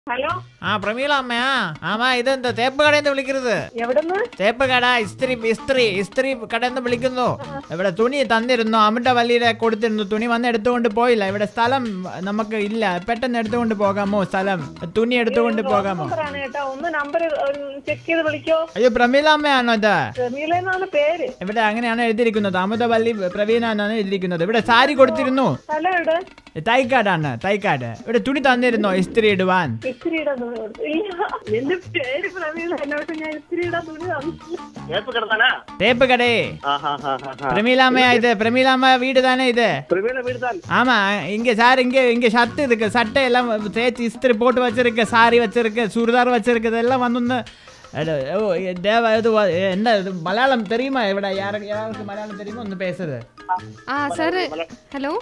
Hello ആ പ്രമീള അമ്മയാ ആമാ ഇതെന്താ തേപ്പ് കടയിൽ നിന്ന് വിളിക്കരുത് എവിടുന്ന് തേപ്പ് കട ഇസ്ത്രി ഇസ്ത്രി ഇസ്ത്രി കടയിൽ നിന്ന് വിളിക്കുന്നു ഇവിടെ തുണി തന്നിരുന്നു അമിന്റെ വല്ലിയുടെ കൊടുത്തിരുന്നു തുണി വന്ന് എടുത്തുകൊണ്ട് പോയില്ല ഇവിടെ സ്ഥലം നമുക്ക് ഇല്ല പെട്ടെന്ന് എടുത്തുകൊണ്ട് പോകാമോ സ്ഥലം തുണി എടുത്തുകൊണ്ട് പോകാമോ നമ്പറാണ് കേട്ടോ ഒന്ന് നമ്പർ ചെക്ക് ചെയ്ത് വിളിക്കോ അയ്യോ പ്രമീള അമ്മയാണോ ഇത് ജമീല എന്നാണ് പേര് ഇവിടെ അങ്ങനെയാണ് എഴുതിയിരിക്കുന്നത് അമൃതവല്ലി പ്രവീണ എന്നാണ് എഴുതിയിരിക്കുന്നത് ഇവിടെ സാരി കൊടുത്തിരുന്നു സ്ഥലം എവിടെ തൈക്കാടാണ് തൈക്കാട് ഇവിടെ തുണി തന്നിരുന്നോ ഇസ്ത്രി ഇടുവാൻ ഇസ്ത്രീയുടെ തുണി കൊടുത്തു. ഇല്ല എന്റെ പേര് പ്രവീണ എന്നോട്ട് ഞാൻ ഇസ്ത്രീയുടെ തുണി തന്നില്ല. ഏപ്പ് കിടത്താനാ തേപ്പ് കടേ பிரமீலாமையா இது பிரமீலாமா வீடு தானே இது பிரவீன வீடு தான் ஆமா இங்க சார் இங்க இங்க ஷர்ட் இருக்கு சட்டை எல்லாம் தேய்ச்சி இஸ்திரி போட்டு வச்சிருக்கு சாரி வச்சிருக்கு சுடிதார் வச்சிருக்கு இதெல்லாம் வந்து அட, ஓ, தேவ இது வ- என்ன இது மலையாளம் தெரியுமா ഇവിടെ யாருக்கு யாருக்கு മലയാളം தெரியுமா ഒന്ന് പേசுறது ആ സാർ ഹലോ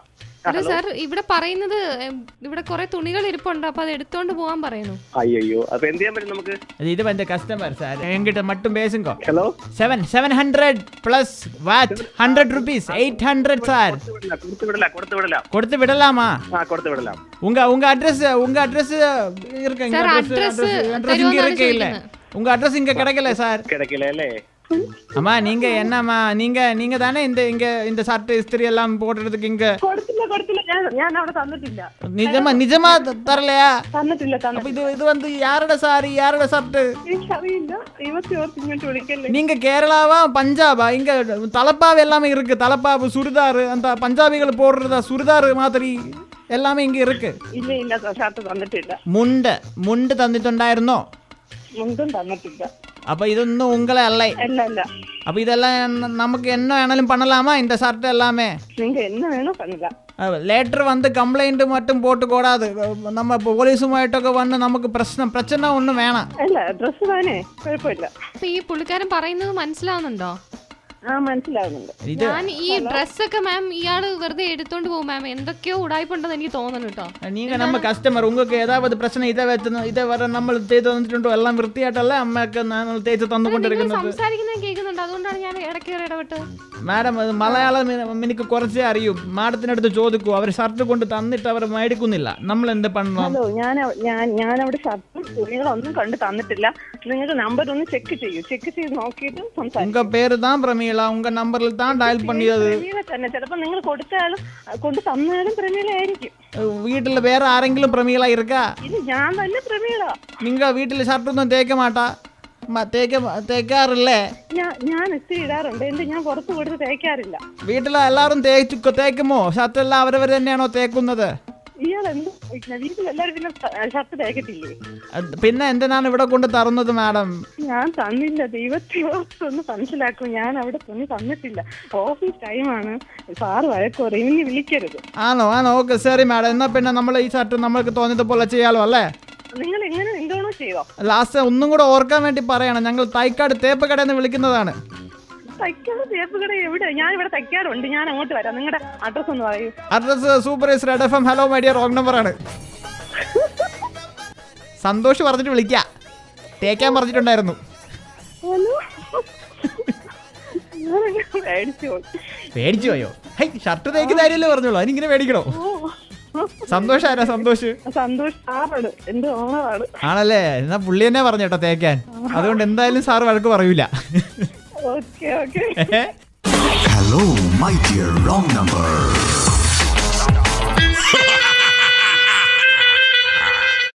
ഹലോ സാർ ഇവിടെ പറയുന്നത് എം, ഇവിടെ കുറെ തുണികൾ ഇരിപ്പുണ്ട് അപ്പൊ അത് എടുത്തോണ്ട് പോവാൻ പറയുന്നു അയ്യോ അപ്പൊ എന്ത് ചെയ്യാൻ പറ്റും നമുക്ക് இது இது வந்து கஸ்டமர் சார் என்கிட்ட மட்டும் பேசுங்க hello seven seven hundred plus what hundred rupees eight hundred sir കൊടുത്തു വിടല കൊടുത്തു വിടല கொடுத்து விடலாமா ആ കൊടുത്തു വിടലാം உங்க உங்க அட்ரஸ் உங்க அட்ரஸ் இருக்கு இங்க Sir, address, address address, address இங்க தெரியும்னு இருக்கு இல்ல உங்க அட்ரஸ் இங்க கிடைக்கல சார் കിടക്കില്ല അല്ലേ அம்மா நீங்க என்னம்மா நீங்க நீங்க தானே இந்த இங்க இந்த ஷர்ட் இஸ்திரி எல்லாம் போடுறதுக்கு இங்க കൊടുത്തില്ല കൊടുത്തില്ല ഞാൻ ഞാൻ അവിടെ തന്നിട്ടില്ല நிஜமா நிஜமா த- தரலையா തന്നിട്ടില്ല அப்ப തന്നിട്ടില്ല இது இது வந்து யாரோட சாரி யாரோட ஷர்ட் എനിക്കറിയില്ല ദൈവത്തെ ഓർത്ത് ഇങ്ങോട്ട് വിളിക്കല്ലേ நீங்க கேரளாவா பஞ்சாபா இங்க தலப்பாவு எல்லாமே இருக்கு தலப்பாவு சுடிதார் அந்த பஞ்சாபிகள் போடுறதா சுடிதார் மாதிரி எல்லாமே இங்க இருக்கு ഇല്ല ഇല്ല ഷർട്ട് തന്നിട്ടില്ല മുണ്ട് മുണ്ട് തന്നിട്ടുണ്ടായിരുന്നോ മുണ്ടും തന്നിട്ടില്ല அப்ப ഇതൊന്നും ഉങ്ങളെ അല്ലേ അല്ല അല്ല அப்ப இதெல்லாம் என்ன- நமக்கு என்ன வேணாலும் பண்ணலாமா இந்த ஷர்ட் எல்லாமே നിങ്ങക്ക് என்ன വേണോ തന്നില്ല லேட்டர் வந்து கம்ப்ளைண்ட் மட்டும் போட்டுக்கூடாது நம்ம இப்போ போலீസുമായിട്ടൊക്കെ വന്ന് നമുക്ക് പ്രശ്നം പ്രശ്നം ഒന്നും വേണം അല്ല ഡ്രസ്സ് താനേ കുഴപ്പമില്ല അപ്പൊ ഈ പുള്ളിക്കാരൻ പറയുന്നത് മനസ്സിലാവുന്നുണ്ടോ ആ മനസ്സിലാവുന്നുണ്ട് ഇത് ഞാൻ ഈ ഡ്രസ്സൊക്കെ മാം ഇയാള് വെറുതെ എടുത്തോണ്ട് പോകും മാം എന്തൊക്കെയോ ഉടായ്പുണ്ടെന്ന് എനിക്ക് തോന്നുന്നു കേട്ടോ நீங்க நம்ம கஸ்டமர் உங்களுக்கு ஏதாவது பிரச்சனை இதை வச்சு இதை வர നമ്മൾ തേച്ച് തന്നിട്ടുണ്ടോ എല്ലാം വൃത്തിയായിട്ടല്ല അമ്മയൊക്കെ നമ്മൾ തേച്ച് നിങ്ങൾ തന്നുകൊണ്ടിരിക്കുന്നത് സംസാരിക്കുന്നത് കേൾക്കുന്നുണ്ട് അതുകൊണ്ടാണ് ഞാൻ ഇടയ്ക്ക് കയറി ഇടപെട്ട് മാഡം അത് മലയാളം എനിക്ക് കുറച്ചേ അറിയൂ മാഡത്തിനടുത്ത് ചോദിക്കൂ അവർ ഷർട്ട് കൊണ്ട് തന്നിട്ട് അവർ മേടിക്കുന്നില്ല നമ്മൾ എന്ത് பண்ணணும் ഹലോ ഞാൻ അവ- ഞാൻ ഞാൻ അവിടെ ഷർട്ടും തുണികളൊന്നും കണ്ട് തന്നിട്ടില്ല നിങ്ങൾക്ക് നമ്പർ ഒന്ന് ചെക്ക് ചെയ്യൂ ചെക്ക് ചെയ്ത് നോക്കിയിട്ട് സംസാരിക്കും உங்க பேரு தான் பிரமீளா உங்க நம்பர்ல தான் டயல் பண்ணியது പ്രമീള തന്നെ ചിലപ്പോ നിങ്ങൾ കൊടുത്താലും അഹ് കൊണ്ട് തന്നാലും പ്രമീളയായിരിക്കും வீட்டுல வேற ആരെങ്കിലും പ്രമീള இருக்கா ഇത് ഞാൻ തന്നെ പ്രമീള നിങ്ങ വീട്ടിൽ ഷർട്ടൊന്നും തേക്ക മാട്ടാ മ- തേക്ക തേക്കാറില്ലേ ഞാൻ ഞാൻ ഇസ്തിരി ഇടാറുണ്ട് എന്ത് ഞാൻ പുറത്ത് കൊടുത്ത് തേക്കാറില്ല വീട്ടിൽ എല്ലാവരും തേച്ചു തേക്കുമോ ഷർട്ട് എല്ലാം അവരവർ തന്നെയാണോ തേക്കുന്നത് ഇയാൾ എന്ത് വീട്ടിൽ എല്ലാവരും പിന്നെ ഷർട്ട് തേക്കത്തില്ലേ അത് പിന്നെ എന്തിനാണ് ഇവിടെ കൊണ്ട് തരുന്നത് മാഡം ഞാൻ തന്നില്ല ദൈവത്തെ ഓർത്ത് ഒന്ന് മനസ്സിലാക്കും ഞാൻ അവിടെ തുണി തന്നിട്ടില്ല ഓഫീസ് ടൈമാണ് സാറ് വഴക്ക് പറയും ഇനി വിളിക്കരുത് ആണോ ആണോ ഓക്കെ ശരി മാഡം എന്നാ പിന്നെ നമ്മൾ ഈ ഷർട്ട് നമ്മൾക്ക് തോന്നിയത് പോലെ ചെയ്യാലോ അല്ലേ നിങ്ങൾ എങ്ങനെ എന്തോണോ ചെയ്തോ ലാസ്റ്റ് ഒന്നും കൂടെ ഓർക്കാൻ വേണ്ടി പറയണം ഞങ്ങൾ തൈക്കാട് തേപ്പ് കടയിൽ നിന്ന് വിളിക്കുന്നതാണ് തയ്ക്കാട് തേപ്പ് കട എവിടെ ഞാൻ ഇവിടെ തയ്ക്കാറുണ്ട് ഞാൻ അങ്ങോട്ട് വരാം നിങ്ങളുടെ അഡ്രസ് ഒന്ന് പറയൂ address super is Red F M hello my dear wrong നമ്പറാണ് സന്തോഷ് പറഞ്ഞിട്ട് വിളിക്ക തേക്കാൻ പറഞ്ഞിട്ടുണ്ടായിരുന്നു ഹലോ ഞാനങ്ങനെ പേടിച്ചു പോയി. പേടിച്ചു പോയോ ഹൈ ഷർട്ട് തേക്കുന്ന കാര്യമല്ലേ പറഞ്ഞോളൂ അതിനിങ്ങനെ പേടിക്കണോ സന്തോഷ് ആരാ സന്തോഷ് സന്തോഷ് സാറാണ് എന്റെ ഓണറാണ് ആണല്ലേ എന്നാ പുള്ളി തന്നെ പറഞ്ഞു കേട്ടോ തേക്കാൻ അതുകൊണ്ട് എന്തായാലും സാർ വഴക്ക് പറയൂല ഓക്കെ ഓക്കെ ഏഹ് Hello, my dear wrong number.